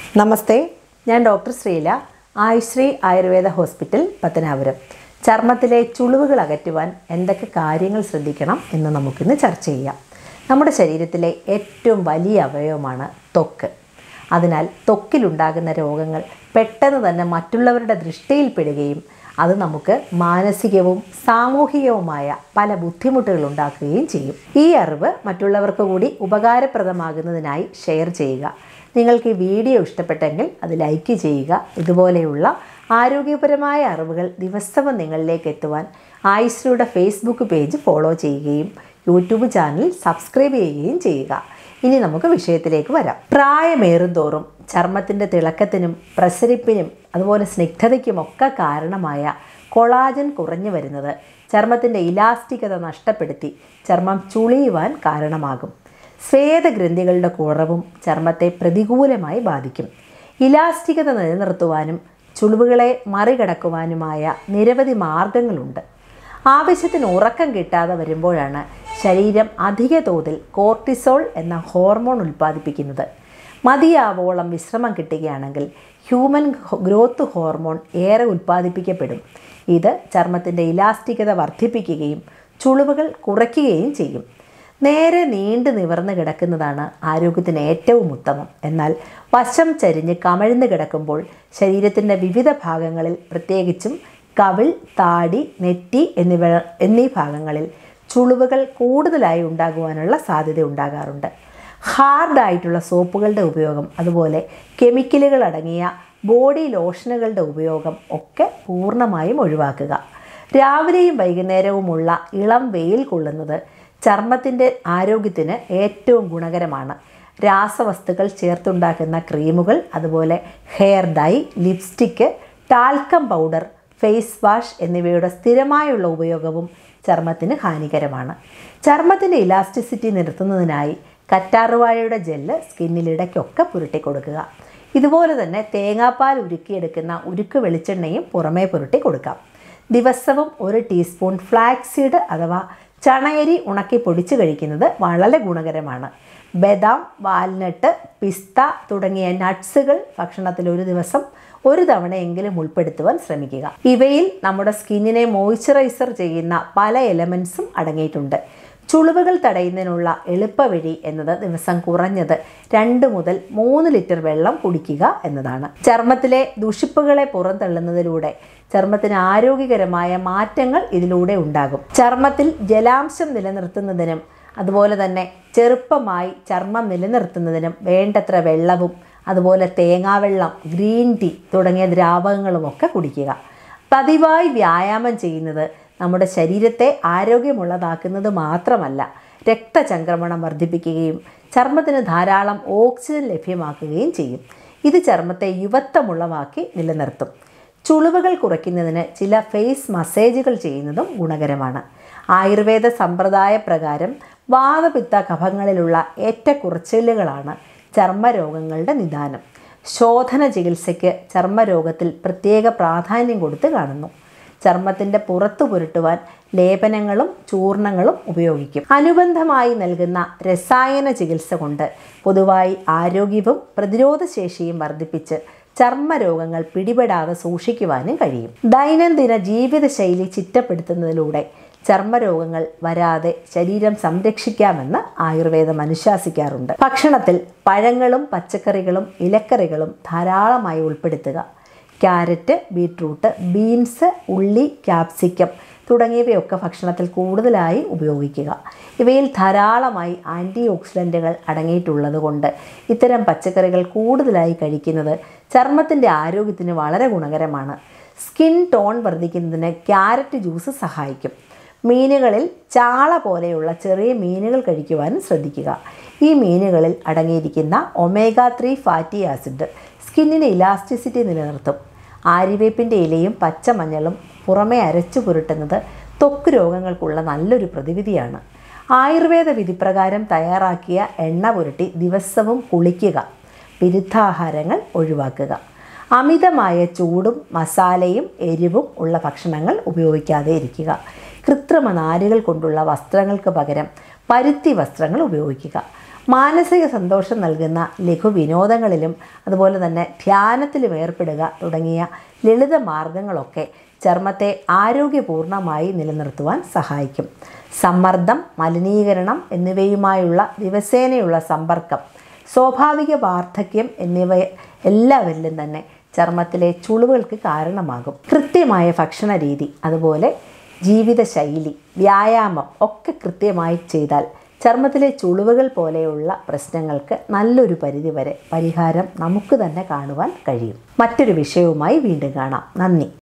നമസ്തേ ഞാൻ doctor Sreela Ayushree Ayurveda hospital Pathanapuram ചർമ്മത്തിലെ ചുളിവുകൾ അകറ്റുവാൻ എന്തൊക്കെ കാര്യങ്ങൾ ശ്രദ്ധിക്കണം എന്ന് നമുക്കിന്ന് ചർച്ച ചെയ്യാം നമ്മുടെ ശരീരത്തിലെ ഏറ്റവും വലിയ അവയവമാണ് ത്വക്ക് അതിനാൽ ത്വക്കിലുണ്ടാകുന്ന രോഗങ്ങൾ പെട്ടെന്ന് തന്നെ മറ്റുള്ളവരുടെ ദൃഷ്ടിയിൽപ്പെടുകയും അത് നമുക്ക് മാനസികവും സാമൂഹികവുമായ പല ബുദ്ധിമുട്ടുകൾ ഉണ്ടാക്കുകയും ചെയ്യും ഈ അറിവ് മറ്റുള്ളവർക്ക് കൂടി ഉപകാരപ്രദമാകുന്നതിനായി ഷെയർ ചെയ്യുക നിങ്ങൾക്ക് ഈ വീഡിയോ ഇഷ്ടപ്പെട്ടെങ്കിൽ അത് ലൈക്ക് ചെയ്യുക ഇതുപോലെയുള്ള ആരോഗ്യപരമായ അറിവുകൾ ദിവസവും നിങ്ങളിലേക്ക് എത്തുവാൻ ആയുശ്രീയുടെ ഫേസ്ബുക്ക് പേജ് ഫോളോ ചെയ്യുകയും യൂട്യൂബ് ചാനൽ സബ്സ്ക്രൈബ് ചെയ്യുകയും ചെയ്യുക ഇനി നമുക്ക് വിഷയത്തിലേക്ക് വരാം പ്രായമേറും തോറും ചർമ്മത്തിൻ്റെ തിളക്കത്തിനും പ്രസരിപ്പിനും അതുപോലെ സ്നിഗ്ധതയ്ക്കും ഒക്കെ കാരണമായ കൊളാജൻ കുറഞ്ഞു വരുന്നത് ചർമ്മത്തിൻ്റെ ഇലാസ്റ്റികത നഷ്ടപ്പെടുത്തി ചർമ്മം ചുളിയുവാൻ കാരണമാകും സ്വേദഗ്രന്ഥികളുടെ കുറവും ചർമ്മത്തെ പ്രതികൂലമായി ബാധിക്കും ഇലാസ്റ്റികത നിലനിർത്തുവാനും ചുളിവുകളെ മറികടക്കുവാനുമായ നിരവധി മാർഗങ്ങളുണ്ട് ആവശ്യത്തിന് ഉറക്കം കിട്ടാതെ വരുമ്പോഴാണ് ശരീരം അധിക തോതിൽ കോർട്ടിസോൾ എന്ന ഹോർമോൺ ഉൽപ്പാദിപ്പിക്കുന്നത് മതിയാവോളം വിശ്രമം കിട്ടുകയാണെങ്കിൽ ഹ്യൂമൻ ഗ്രോത്ത് ഹോർമോൺ ഏറെ ഉൽപ്പാദിപ്പിക്കപ്പെടും ഇത് ചർമ്മത്തിൻ്റെ ഇലാസ്റ്റികത വർദ്ധിപ്പിക്കുകയും ചുളിവുകൾ കുറയ്ക്കുകയും ചെയ്യും നേരെ നീണ്ടു നിവർന്ന് കിടക്കുന്നതാണ് ആരോഗ്യത്തിന് ഏറ്റവും ഉത്തമം എന്നാൽ വശം ചരിഞ്ഞ് കമഴ്ന്ന് കിടക്കുമ്പോൾ ശരീരത്തിൻ്റെ വിവിധ ഭാഗങ്ങളിൽ പ്രത്യേകിച്ചും കവിൾ താടി നെറ്റി എന്നിവ എന്നീ ഭാഗങ്ങളിൽ ചുളിവുകൾ കൂടുതലായി ഉണ്ടാകുവാനുള്ള സാധ്യത ഉണ്ടാകാറുണ്ട് ഹാർഡായിട്ടുള്ള സോപ്പുകളുടെ ഉപയോഗം അതുപോലെ കെമിക്കലുകൾ അടങ്ങിയ ബോഡി ലോഷനുകളുടെ ഉപയോഗം ഒക്കെ പൂർണ്ണമായും ഒഴിവാക്കുക രാവിലെയും വൈകുന്നേരവുമുള്ള ഇളം വെയിൽ കൊള്ളുന്നത് ചർമ്മത്തിൻ്റെ ആരോഗ്യത്തിന് ഏറ്റവും ഗുണകരമാണ് രാസവസ്തുക്കൾ ചേർത്തുണ്ടാക്കുന്ന ക്രീമുകൾ അതുപോലെ hair dye lipstick talcum powder face wash എന്നിവയുടെ സ്ഥിരമായുള്ള ഉപയോഗവും ചർമ്മത്തിന് ഹാനികരമാണ് ചർമ്മത്തിൻ്റെ ഇലാസ്റ്റിസിറ്റി നിർത്തുന്നതിനായി കറ്റാറുവാഴയുടെ ജെല്ല് സ്കിന്നിലിടയ്ക്കൊക്കെ പുരട്ടി കൊടുക്കുക ഇതുപോലെ തന്നെ തേങ്ങാപ്പാൽ ഉരുക്കിയെടുക്കുന്ന ഉരുക്ക് വെളിച്ചെണ്ണയും പുറമേ പുരട്ടി കൊടുക്കാം ദിവസവും ഒരു ടീസ്പൂൺ ഫ്ലാക്സീഡ് അഥവാ ചണയരി ഉണക്കി പൊടിച്ച് കഴിക്കുന്നത് വളരെ ഗുണകരമാണ് ബദാം വാൽനട്ട് പിസ്ത തുടങ്ങിയ നട്ട്സുകൾ ഭക്ഷണത്തിൽ ഒരു ദിവസം ഒരു തവണയെങ്കിലും ഉൾപ്പെടുത്തുവാൻ ശ്രമിക്കുക ഇവയിൽ നമ്മുടെ സ്കിന്നിനെ മോയ്സ്ചറൈസർ ചെയ്യുന്ന പല എലമെൻസും അടങ്ങിയിട്ടുണ്ട് ചുളിവുകൾ തടയുന്നതിനുള്ള എളുപ്പവഴി എന്നത് ദിവസം കുറഞ്ഞത് രണ്ട് മുതൽ മൂന്ന് ലിറ്റർ വെള്ളം കുടിക്കുക എന്നതാണ് ചർമ്മത്തിലെ ദുഷിപ്പുകളെ പുറന്തള്ളുന്നതിലൂടെ ചർമ്മത്തിന് ആരോഗ്യകരമായ മാറ്റങ്ങൾ ഇതിലൂടെ ഉണ്ടാകും ചർമ്മത്തിൽ ജലാംശം നിലനിർത്തുന്നതിനും അതുപോലെ തന്നെ ചെറുപ്പമായി ചർമ്മം നിലനിർത്തുന്നതിനും വേണ്ടത്ര വെള്ളവും അതുപോലെ തേങ്ങാവെള്ളം ഗ്രീൻ ടീ തുടങ്ങിയ ദ്രാവകങ്ങളുമൊക്കെ കുടിക്കുക പതിവായി വ്യായാമം ചെയ്യുന്നത് നമ്മുടെ ശരീരത്തെ ആരോഗ്യമുള്ളതാക്കുന്നത് മാത്രമല്ല രക്തചംക്രമണം വർദ്ധിപ്പിക്കുകയും ചർമ്മത്തിന് ധാരാളം ഓക്സിജൻ ലഭ്യമാക്കുകയും ചെയ്യും ഇത് ചർമ്മത്തെ യുവത്വമുള്ളവാക്കി നിലനിർത്തും ചുളിവുകൾ കുറയ്ക്കുന്നതിന് ചില ഫേസ് മസാജുകൾ ചെയ്യുന്നതും ഗുണകരമാണ് ആയുർവേദ സമ്പ്രദായ പ്രകാരം വാതപിത്ത കഫങ്ങളിലുള്ള ഏറ്റക്കുറച്ചിലുകളാണ് ചർമ്മരോഗങ്ങളുടെ നിദാനം ശോധന ചികിത്സയ്ക്ക് ചർമ്മരോഗത്തിൽ പ്രത്യേക പ്രാധാന്യം കൊടുത്ത് കാണുന്നു ചർമ്മത്തിൻ്റെ പുറത്തു പുരട്ടുവാൻ ലേപനങ്ങളും ചൂർണങ്ങളും ഉപയോഗിക്കും അനുബന്ധമായി നൽകുന്ന രസായന ചികിത്സ കൊണ്ട് പൊതുവായി ആരോഗ്യവും പ്രതിരോധശേഷിയും വർദ്ധിപ്പിച്ച് ചർമ്മരോഗങ്ങൾ പിടിപെടാതെ സൂക്ഷിക്കുവാനും കഴിയും ദൈനംദിന ജീവിതശൈലി ചിട്ടപ്പെടുത്തുന്നതിലൂടെ ചർമ്മരോഗങ്ങൾ വരാതെ ശരീരം സംരക്ഷിക്കാമെന്ന് ആയുർവേദം അനുശാസിക്കാറുണ്ട് ഭക്ഷണത്തിൽ പഴങ്ങളും പച്ചക്കറികളും ഇലക്കറികളും ധാരാളമായി ഉൾപ്പെടുത്തുക ക്യാരറ്റ് ബീട്രൂട്ട് ബീൻസ് ഉള്ളി ക്യാപ്സിക്കം തുടങ്ങിയവയൊക്കെ ഭക്ഷണത്തിൽ കൂടുതലായി ഉപയോഗിക്കുക ഇവയിൽ ധാരാളമായി ആൻറ്റി ഓക്സിഡൻറ്റുകൾ അടങ്ങിയിട്ടുള്ളത് കൊണ്ട് ഇത്തരം പച്ചക്കറികൾ കൂടുതലായി കഴിക്കുന്നത് ചർമ്മത്തിൻ്റെ ആരോഗ്യത്തിന് വളരെ ഗുണകരമാണ് സ്കിൻ ടോൺ വർദ്ധിക്കുന്നതിന് ക്യാരറ്റ് ജ്യൂസ് സഹായിക്കും മീനുകളിൽ ചാള പോലെയുള്ള ചെറിയ മീനുകൾ കഴിക്കുവാനും ശ്രദ്ധിക്കുക ഈ മീനുകളിൽ അടങ്ങിയിരിക്കുന്ന ഒമേഗ ത്രീ ഫാറ്റി ആസിഡ് സ്കിന്നിന് ഇലാസ്റ്റിസിറ്റി നിലനിർത്തും ആര്യവേപ്പിൻ്റെ ഇലയും പച്ചമഞ്ഞളും പുറമെ അരച്ചു പുരട്ടുന്നത് ത്വക്ക് രോഗങ്ങൾക്കുള്ള നല്ലൊരു പ്രതിവിധിയാണ് ആയുർവേദ വിധിപ്രകാരം തയ്യാറാക്കിയ എണ്ണ പുരട്ടി ദിവസവും കുളിക്കുക വിരുദ്ധാഹാരങ്ങൾ ഒഴിവാക്കുക അമിതമായ ചൂടും മസാലയും എരിവും ഉള്ള ഭക്ഷണങ്ങൾ ഉപയോഗിക്കാതെ ഇരിക്കുക കൃത്രിമ നാരുകൾ കൊണ്ടുള്ള വസ്ത്രങ്ങൾക്ക് പകരം പരുത്തി വസ്ത്രങ്ങൾ ഉപയോഗിക്കുക മാനസിക സന്തോഷം നൽകുന്ന ലഘു വിനോദങ്ങളിലും അതുപോലെ തന്നെ ധ്യാനത്തിലും ഏർപ്പെടുക തുടങ്ങിയ ലളിത മാർഗങ്ങളൊക്കെ ചർമ്മത്തെ ആരോഗ്യപൂർണ്ണമായി നിലനിർത്തുവാൻ സഹായിക്കും സമ്മർദ്ദം മലിനീകരണം എന്നിവയുമായുള്ള ദിവസേനയുള്ള സമ്പർക്കം സ്വാഭാവിക വാർദ്ധക്യം എന്നിവ എല്ലാവരിലും തന്നെ ചർമ്മത്തിലെ ചുളിവുകൾക്ക് കാരണമാകും കൃത്യമായ ഭക്ഷണ രീതി അതുപോലെ ജീവിതശൈലി വ്യായാമം ഒക്കെ കൃത്യമായി ചെയ്താൽ ചർമ്മത്തിലെ ചുളിവുകൾ പോലെയുള്ള പ്രശ്നങ്ങൾക്ക് നല്ലൊരു പരിധിവരെ പരിഹാരം നമുക്ക് തന്നെ കാണുവാൻ കഴിയും മറ്റൊരു വിഷയവുമായി വീണ്ടും കാണാം നന്ദി